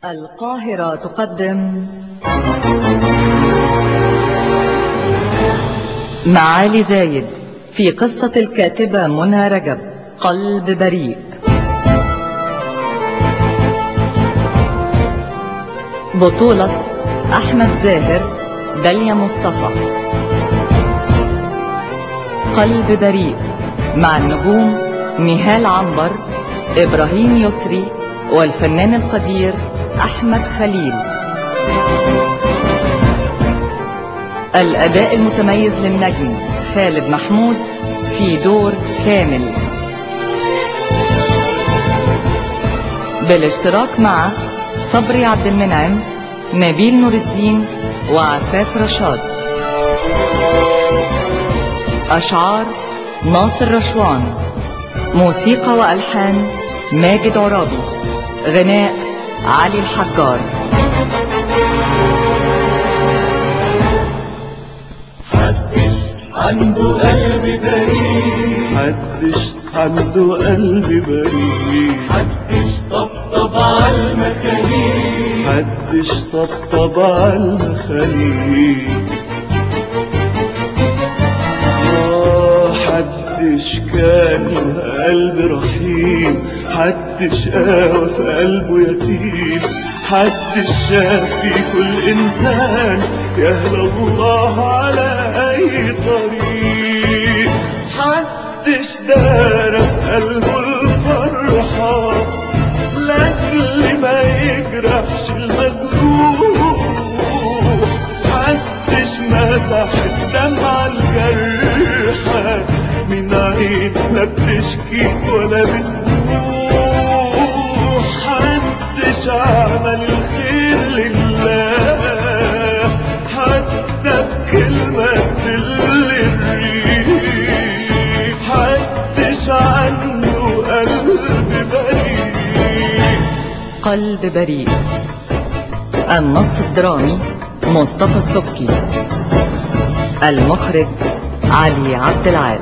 القاهرة تقدم معالي زايد في قصة الكاتبة منى رجب قلب بريء بطولة أحمد زاهر داليا مصطفى قلب بريء مع النجوم نهال عنبر إبراهيم يسري والفنان القدير أحمد خليل الأداء المتميز للنجم خالد محمود في دور كامل بالاشتراك مع صبري عبد المنعم نبيل نور الدين وعفاف رشاد أشعار ناصر رشوان موسيقى وألحان ماجد عرابي غناء علي الحجار محدش عنده قلب بريء محدش عنده قلب بريء محدش طبطب على المخاليق محدش طبطب على المخاليق آه، حدش كان له قلب رحيم حدش قاوى في قلبه يتيم حدش شاف في كل إنسان يهدى الله على أي طريق حدش دار في قلبه الفرحة لأجل ما يجرحش المجروح محدش مسح الدمعة الجرحى من عين لا بتشكي ولا بتبوح محدش عمل الخير لله حتى بكلمة تل الريح محدش عنده قلب بريء قلب بريء النص الدرامي مصطفى السبكي المخرج علي عبد العال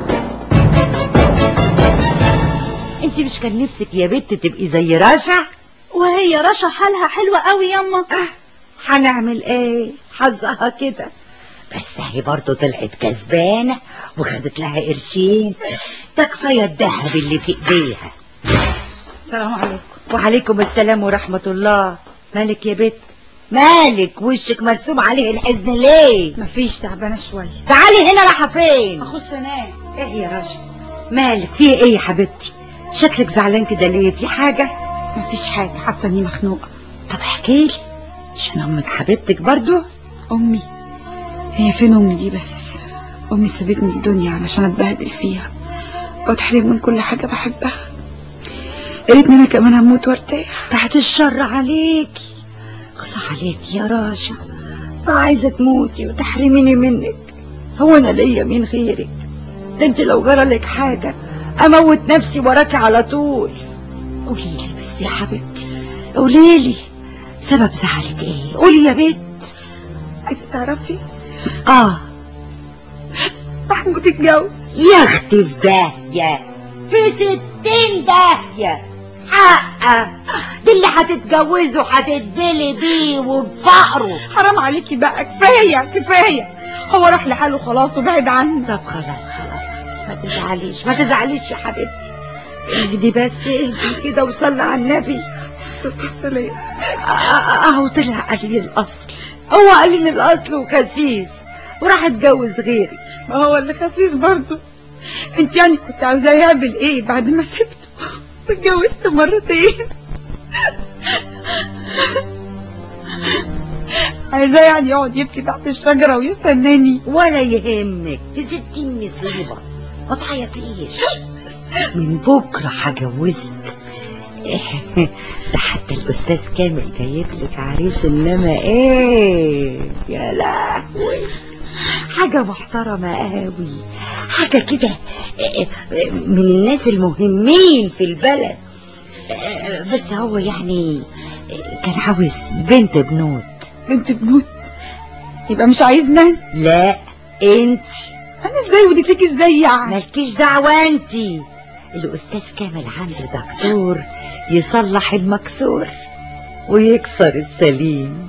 انت مش كان نفسك يا بنت تبقي زي رشا وهي رشا حالها حلوة قوي ياما هنعمل ايه حظها كده بس هي برضه طلعت كسبانة وخدت لها قرشين ده كفاية الذهب اللي في ايديها السلام عليكم وعليكم السلام ورحمة الله مالك يا بنت مالك وشك مرسوم عليه الحزن ليه مفيش تعبانة شوية تعالي هنا رايحة فين اخش انام ايه يا رشا مالك في ايه يا حبيبتي شكلك زعلان كده ليه في حاجة مفيش حاجة حاسة اني مخنوقة طب احكي لي عشان امك حبيبتك برضو امي هي فين امي دي بس امي سابتني الدنيا علشان اتبهدل فيها واتحرم من كل حاجة بحبها يا ريتني انا كمان هموت وارتاح بعد الشر عليكي اقصى عليكي يا راشا عايزة تموتي وتحرميني منك هو انا ليا مين غيرك ده انت لو جرالك حاجة اموت نفسي وراكي على طول قوليلي بس يا حبيبتي قوليلي سبب زعلك ايه قولي يا بنت عايزة تعرفي اه محمود اتجوز يا اختي في داهية في ستين داهية حقه دي اللي هتتجوزه هتتبلي بيه وبفقره حرام عليكي بقى كفاية كفاية هو راح لحاله خلاص وبعد عني طب خلاص خلاص خلاص ما تزعليش ما تزعليش يا حبيبتي اهدي بس اهدي كده وصلي على النبي السلام آه، اهو طلع قليل الاصل هو قليل الاصل وخسيس وراح اتجوز غيري ما هو اللي خسيس برضه انت يعني كنت عاوزاه يعمل ايه بعد ما سبته واتجوزت مرتين عايزاه يعني يقعد يبكي تحت الشجرة ويستناني ولا يهمك في ستين مصيبة ما تعيطيش من بكرة هجوزك ده حتى الأستاذ كامل جايب لك عريس إنما إيه يا لهوي حاجة محترمة قوي حاجة كده من الناس المهمين في البلد بس هو يعني كان عاوز بنت بنوت بنت بنوت يبقى مش عايزنا أنا. لا انت انا ازاي ودي فيك ازاي يعني مالكيش دعوة انتي الأستاذ كامل عنده دكتور يصلح المكسور ويكسر السليم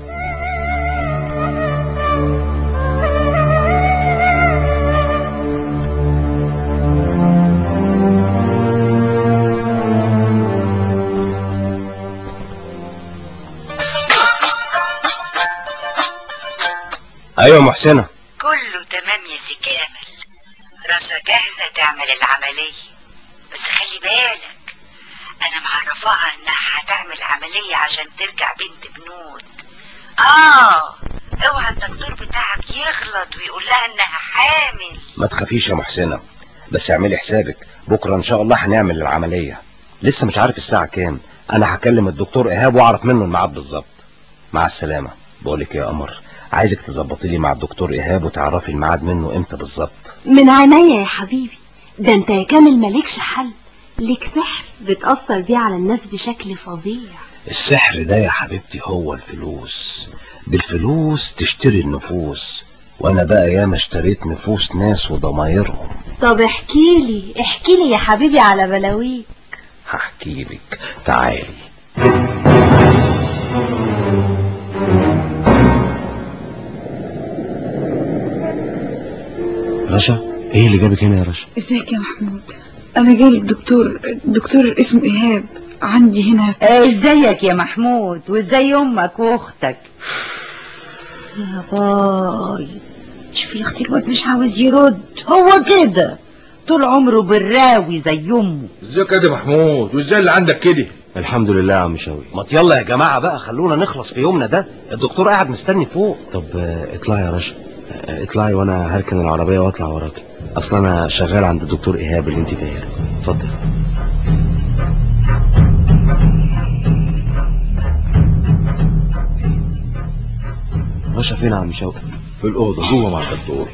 ايوه محسنه كله تمام يا سي كامل رشا جاهزة تعمل العملية بس خلي بالك أنا معرفاها إنها هتعمل عملية عشان ترجع بنت بنود آه اوعى الدكتور بتاعك يغلط ويقول لها إنها حامل ما تخافيش يا محسنه بس اعملي حسابك بكره ان شاء الله هنعمل العمليه لسه مش عارف الساعه كام انا هكلم الدكتور ايهاب واعرف منه الميعاد بالظبط مع السلامه بقولك يا قمر عايزك تظبطي لي مع الدكتور ايهاب وتعرفي الميعاد منه امتى بالظبط من عينيا يا حبيبي ده انت يا كامل مالكش حل ليك سحر بتأثر بيه على الناس بشكل فظيع السحر ده يا حبيبتي هو الفلوس بالفلوس تشتري النفوس وانا بقى ياما اشتريت نفوس ناس وضمايرهم طب احكي لي احكي لي يا حبيبي على بلاويك هحكي لك تعالي رشا ايه اللي جابك هنا يا رشا ازيك يا محمود انا جاي الدكتور الدكتور اسمه ايهاب عندي هنا ازيك يا محمود وازاي امك واختك يا باي شوفي يا اختي الواد مش عاوز يرد هو كده طول عمره براوي زي امه ازيك يا دي محمود وازاي اللي عندك كده الحمد لله يا عم شوقي ما يلا يا جماعه بقى خلونا نخلص في يومنا ده الدكتور قاعد مستني فوق طب آه، اطلعي يا رشا آه، اطلعي وانا هركن العربيه واطلع وراكي اصلا انا شغال عند الدكتور ايهاب اللي انت جايه له اتفضل رشا فين يا عم شوقي في الاوضه جوه مع الدكتور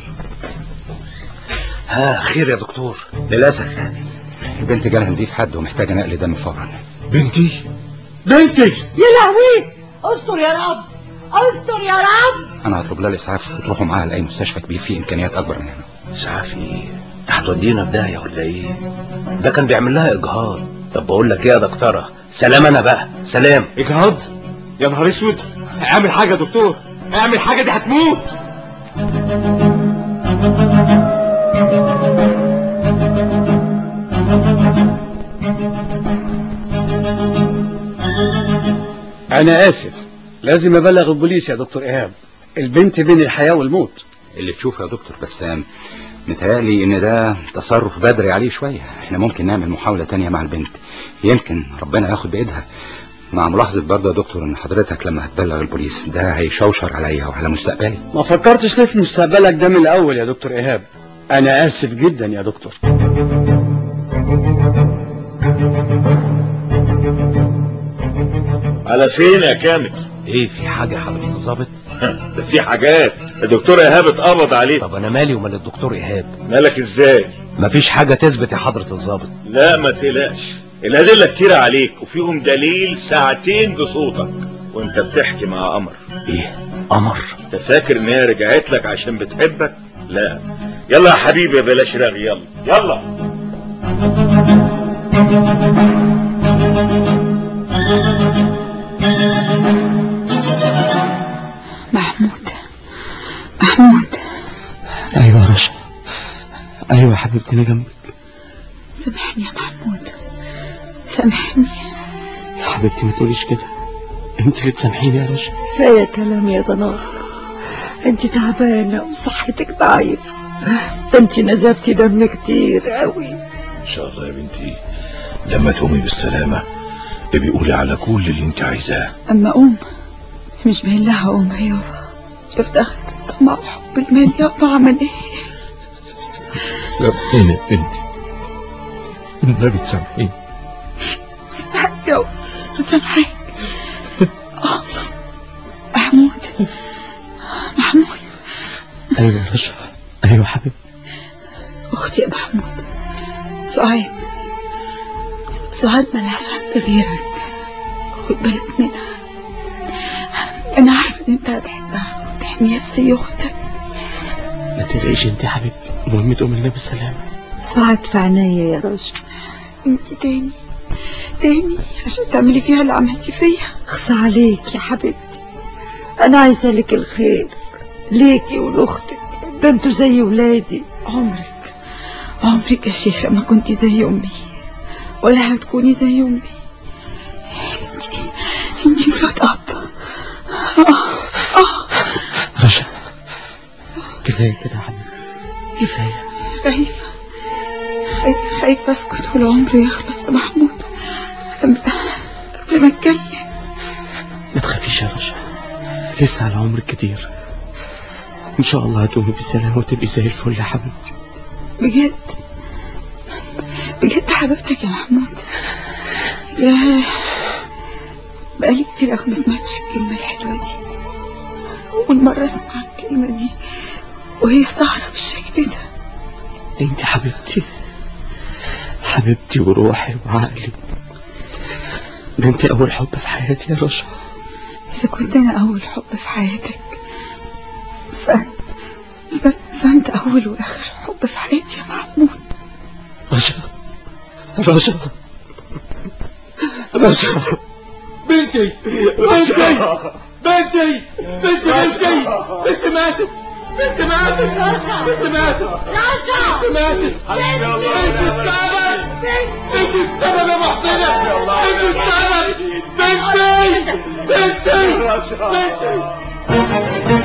ها خير يا دكتور للأسف البنت جالها نزيف حد ومحتاجة نقل دم فورا بنتي بنتي يا لهوي استر يا رب استر يا رب أنا هطلب لها الإسعاف وتروحوا معاها لأي مستشفى كبير فيه إمكانيات أكبر من هنا اسعاف ايه انت هتودينا بدايه ولا ايه ده كان بيعمل لها اجهاض طب بقول لك ايه يا دكتوره سلام انا بقى سلام اجهاض يا نهار اسود اعمل حاجه يا دكتور اعمل حاجه دي هتموت أنا آسف لازم أبلغ البوليس يا دكتور إيهاب البنت بين الحياة والموت اللي تشوفه يا دكتور بس آم، متهيألي إن ده تصرف بدري عليه شوية إحنا ممكن نعمل محاولة تانية مع البنت يمكن ربنا ياخد بإيدها مع ملاحظة برضه يا دكتور إن حضرتك لما هتبلغ البوليس ده هيشوشر عليا وعلى مستقبلي ما فكرتش ليه في مستقبلك ده من الأول يا دكتور إيهاب أنا آسف جدا يا دكتور على فين يا كامل ايه في حاجه يا حضره الظابط ده في حاجات الدكتور ايهاب اتقبض عليه طب انا مالي ومال الدكتور ايهاب مالك ازاي مفيش حاجه تثبت يا حضره الظابط لا ما تقلقش الادله كتير عليك وفيهم دليل ساعتين بصوتك وانت بتحكي مع قمر ايه قمر انت فاكر ان هي رجعت لك عشان بتحبك لا يلا يا حبيبي بلاش رغي يلا يلا محمود محمود ايوه يا رشا ايوه يا حبيبتي انا جنبك سامحني يا محمود سامحني يا حبيبتي ما تقوليش كده انت اللي تسامحيني يا رشا كفاية كلام يا ضنار انت تعبانة وصحتك ضعيفة ده انت نزفتي دم كتير قوي ان شاء الله يا بنتي لما تقومي بالسلامه ابقي قولي على كل اللي انت عايزاه اما اقوم مش باين لها اقوم يابا شفت اخذت الطمع وحب المال يابا عمل ايه سامحيني يا بنتي النبي تسامحيني سامحك يابا سامحك آه. محمود محمود ايوه يا رشا ايوه يا حبيبتي اختي يا محمود سعاد سعاد ملهاش حق غيرك خد بالك منها انا عارفه ان انت هتحبها وتحميها زي اختك ما تقلقيش انت يا حبيبتي المهم تقومي لنا بالسلامه سعد في عينيا يا رجل انت تاني تاني عشان تعملي فيها اللي عملتي فيا اخصى عليك يا حبيبتي انا عايزه لك الخير ليكي ولاختك ده انتوا زي ولادي عمرك عمرك يا شيخة ما كنتي زي أمي ولا هتكوني زي أمي انت انت مرات أب آه آه رشا كفاية كده يا حبيبتي كفاية خايفة خايفة خايفة أسكت والعمر يخلص يا محمود قبل قبل ما أتكلم ما تخافيش يا رشا لسه على عمرك كتير ان شاء الله هتقومي بالسلامة وتبقي زي الفل يا حبيبتي بجد بجد حبيبتك يا محمود يا بقالي كتير قوي ما سمعتش الكلمة الحلوة دي أول مرة أسمع الكلمة دي وهي سهرة بالشكل ده انت حبيبتي حبيبتي وروحي وعقلي ده انت اول حب في حياتي يا رشا إذا كنت أنا أول حب في حياتك فأنت فأنت أول وآخر حب في حياتي يا محمود رشا رشا رشا بنتي بنتي بنتي بنتي بنتي بنتي ماتت بنت ماتت رشا بنت ماتت رشا بنت ماتت بنت السبب بنت السبب يا محسنة بنت السبب بنتي بنتي بنتي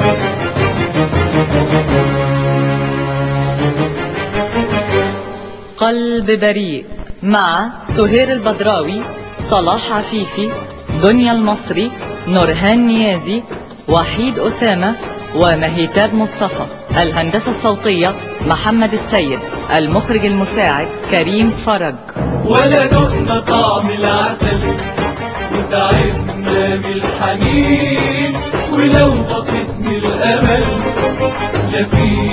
قلب بريء مع سهير البدراوي صلاح عفيفي دنيا المصري نورهان نيازي وحيد أسامة ومهيتاب مصطفى الهندسة الصوتية محمد السيد المخرج المساعد كريم فرج ولا دقنا طعم العسل وتعبنا من الحنين ولو بصيصني الامل لا في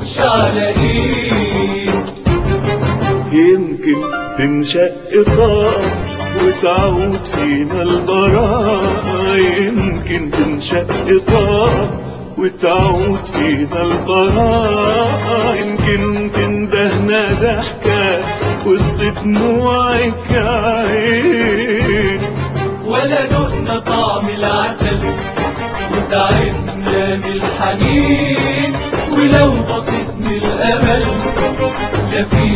متشعلقين يمكن تنشق طار وتعود فينا البراءة يمكن تنشق طار وتعود فينا البراءة يمكن تندهنا ضحكة وسط دموعك يا عين ولا دقنا طعم العسل وتعبنا من الحنين ولو بصيصني الامل لا في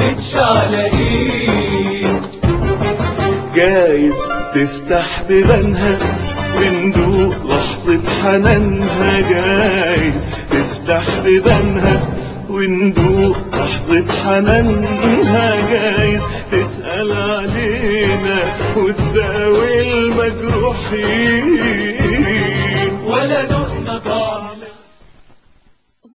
متشعلقين جايز تفتح بيبانها وندوق لحظة حنانها جايز تفتح بيبانها وندوق لحظة حنانها جايز تسأل علينا وتداوي المجروحين ولا دقنا